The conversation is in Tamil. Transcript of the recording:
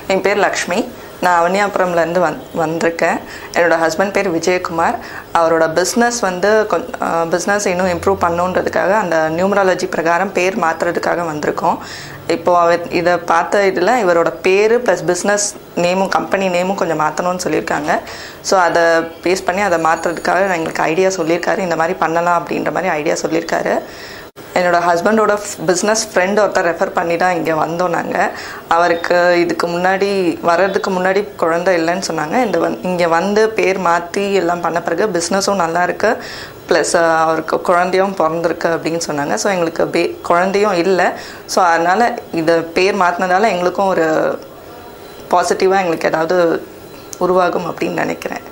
என் பேர் லக்ஷ்மி நான் அவனியாபுரம்லேருந்து வந் வந்திருக்கேன் என்னோடய ஹஸ்பண்ட் பேர் விஜயகுமார் அவரோட பிஸ்னஸ் வந்து கொஞ் பிஸ்னஸ் இன்னும் இம்ப்ரூவ் பண்ணுன்றதுக்காக அந்த நியூமராலஜி பிரகாரம் பேர் மாற்றுறதுக்காக வந்திருக்கோம் இப்போது அவர் இதை பார்த்த இதில் இவரோட பேர் ப்ளஸ் பிஸ்னஸ் நேமும் கம்பெனி நேமும் கொஞ்சம் மாற்றணும்னு சொல்லியிருக்காங்க ஸோ அதை பேஸ் பண்ணி அதை மாற்றுறதுக்காக எங்களுக்கு ஐடியா சொல்லியிருக்காரு இந்த மாதிரி பண்ணலாம் அப்படின்ற மாதிரி ஐடியா சொல்லியிருக்காரு என்னோட ஹஸ்பண்டோட பிஸ்னஸ் ஃப்ரெண்ட் ஒருத்தர் ரெஃபர் பண்ணி தான் இங்கே வந்தோம் நாங்கள் அவருக்கு இதுக்கு முன்னாடி வர்றதுக்கு முன்னாடி குழந்தை இல்லைன்னு சொன்னாங்க இந்த வந் இங்கே வந்து பேர் மாற்றி எல்லாம் பண்ண பிறகு பிஸ்னஸும் நல்லா இருக்கு ப்ளஸ் அவருக்கு குழந்தையும் பிறந்திருக்கு அப்படின்னு சொன்னாங்க ஸோ எங்களுக்கு பே குழந்தையும் இல்லை ஸோ அதனால் இதை பேர் மாற்றினதால எங்களுக்கும் ஒரு பாசிட்டிவாக எங்களுக்கு ஏதாவது உருவாகும் அப்படின்னு நினைக்கிறேன்